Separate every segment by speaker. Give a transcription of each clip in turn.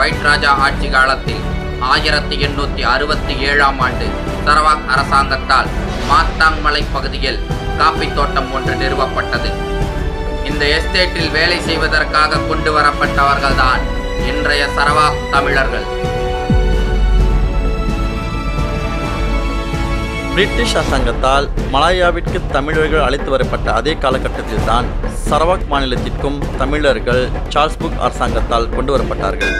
Speaker 1: white ராஜா ஆட்சி காலத்தில் ஆயிரத்தி எண்ணூற்றி அறுபத்தி ஏழாம் ஆண்டு சரவாக் அரசாங்கத்தால் மாத்தாங் மலை பகுதியில் காப்பி தோட்டம் ஒன்று நிறுவப்பட்டது இந்த எஸ்டேட்டில் வேலை செய்வதற்காக கொண்டு வரப்பட்டவர்கள்தான் இன்றைய சரவாக் தமிழர்கள்
Speaker 2: பிரிட்டிஷ் அரசாங்கத்தால் மலாயாவிற்கு தமிழர்கள் அழைத்து வரப்பட்ட அதே காலகட்டத்தில்தான் சரவாக் மாநிலத்திற்கும் தமிழர்கள் சார்ல்ஸ்புக் அரசாங்கத்தால் கொண்டு வரப்பட்டார்கள்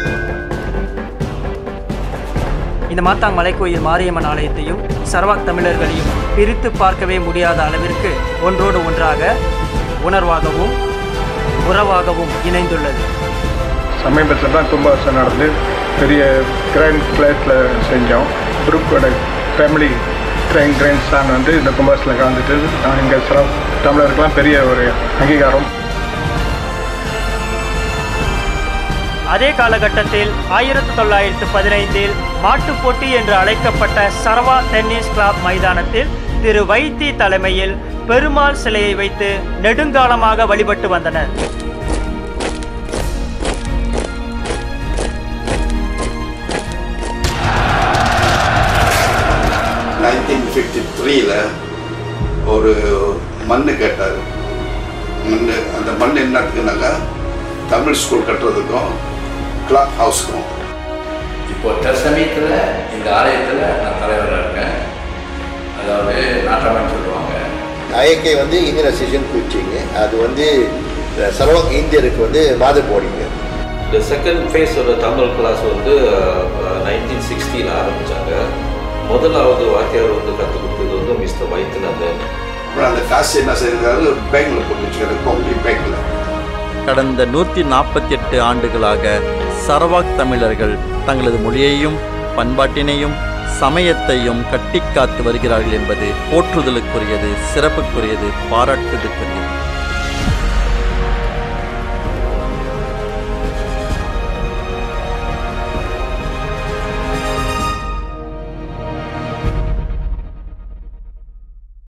Speaker 3: இந்த மாத்தாங் மலைக்கோயில் மாரியம்மன் ஆலயத்தையும் சரவாக் தமிழர்களையும் பிரித்து பார்க்கவே முடியாத அளவிற்கு ஒன்றோடு ஒன்றாக உணர்வாகவும் உறவாகவும் இணைந்துள்ளது
Speaker 4: சமீபத்தில் தான் கும்பாபிஷேகம் நடந்து பெரிய கிராண்ட் பிளேட்டில் செஞ்சோம் குரூப்போட ஃபேமிலி கிராண்ட் கிராண்ட் சாங் வந்து இந்த கும்பாபிஷேகத்தில் கலந்துட்டு நான் இங்கே சில தமிழருக்கெல்லாம் பெரிய ஒரு அங்கீகாரம்
Speaker 3: அதே காலகட்டத்தில் ஆயிரத்தி தொள்ளாயிரத்து பதினைந்தில் மாட்டுப் போட்டி என்று அழைக்கப்பட்ட சரவா டென்னிஸ் கிளப் மைதானத்தில் திரு வைத்தி தலைமையில் பெருமாள் சிலையை வைத்து நெடுங்காலமாக வழிபட்டு வந்தனர்
Speaker 5: நைன்டீன் ஃபிஃப்டி த்ரீல ஒரு மண் கேட்டார் மண் அந்த மண் என்னத்துக்குனாக்கா தமிழ் ஸ்கூல் கட்டுறதுக்கும் கிளாக் ஹவுஸ்க்கும்
Speaker 6: இப்போ தற்சமயத்தில் இந்த ஆலயத்தில் நான் தலைவராக இருக்கேன் அதாவது நாட்டமன் சொல்லுவாங்க
Speaker 7: ஐஏகே வந்து இந்தியன் அசோசியேஷன் குச்சிங்க அது வந்து சரவக் இந்தியருக்கு வந்து மாத போடிங்க
Speaker 8: இந்த செகண்ட் ஃபேஸோட தமிழ் கிளாஸ் வந்து நைன்டீன் சிக்ஸ்டியில் ஆரம்பித்தாங்க முதலாவது வாத்தியார் வந்து கற்றுக் கொடுத்தது வந்து மிஸ்டர் வைத்தியநாதன்
Speaker 5: அப்புறம் அந்த காசு என்ன செய்யறாரு பேங்க்ல போட்டு வச்சுக்கிறாரு கோம்பி பேங்க்ல
Speaker 2: கடந்த நூற்றி நாற்பத்தி எட்டு ஆண்டுகளாக சரவாக் தமிழர்கள் தங்களது மொழியையும் பண்பாட்டினையும் சமயத்தையும் கட்டிக்காத்து வருகிறார்கள் என்பது போற்றுதலுக்குரியது சிறப்புக்குரியது பாராட்டுதலுக்குரியது